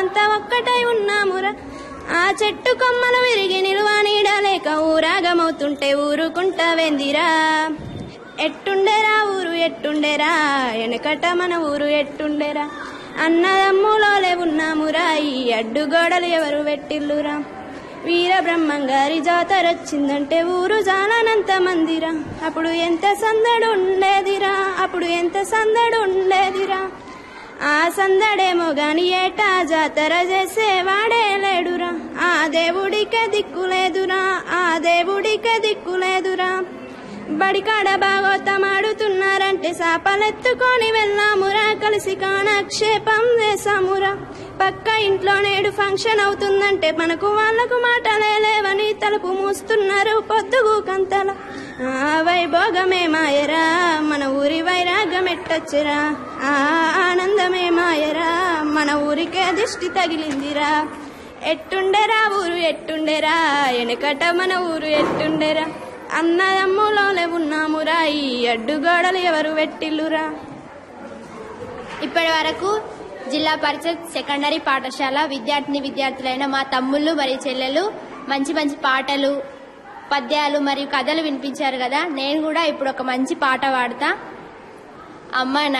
అంతా ఒక్కటై ఉన్నామురా ఆ చెట్టు కొమ్మలు విరిగి నిలువ నీడలేక ఊరాగమవుతుంటే ఊరుకుంటావేందిరా ఎట్టుండేరా ఊరు ఎట్టుండేరా వెనకట మన ఊరు ఎట్టుండేరా అన్నదమ్ములోలే ఉన్నామురా ఈ అడ్డుగోడలు ఎవరు పెట్టిల్లురా వీర బ్రహ్మంగారి జాతర వచ్చిందంటే ఊరు జాలనంత మందిరా అప్పుడు ఎంత సందడు ఉండేదిరా అప్పుడు ఎంత సందడు ఉండేదిరా ఆ సందడేమో గాని ఏటా జాతర చేసేవాడే లేడురా ఆ దేవుడికే దిక్కులేదురా ఆ దేవుడికే దిక్కులేదురా బడికాడ భాగవతం ఆడుతున్నారంటే సాపలెత్తుకొని వెళ్ళామురా కలిసి కాణక్షేపం చేసామురా పక్క ఇంట్లో నేడు ఫంక్షన్ అవుతుందంటే మనకు వాళ్ళకు మాటలే లేవని తలుపు మూస్తున్నారు పొద్దుగు కంతల ఆ వైభోగమే మాయరా మన ఊరి వైరాగం ఎట్టొచ్చరా ఆ ఆనందమే మాయరా మన ఊరికే దిష్టి తగిలిందిరా ఎట్టుండెరా ఊరు ఎట్టుండెరా వెనకట మన ఊరు ఎట్టుండెరా అన్నదమ్ములోనే ఉన్నామురా ఈ అడ్డుగోడలు ఎవరు పెట్టిల్లురా ఇప్పటి వరకు జిల్లా పరిషత్ సెకండరీ పాఠశాల విద్యార్థిని విద్యార్థులైన మా తమ్ముళ్ళు మరియు చెల్లెలు మంచి మంచి పాటలు పద్యాలు మరియు కథలు వినిపించారు కదా నేను కూడా ఇప్పుడు ఒక మంచి పాట పాడతా అమ్మ నా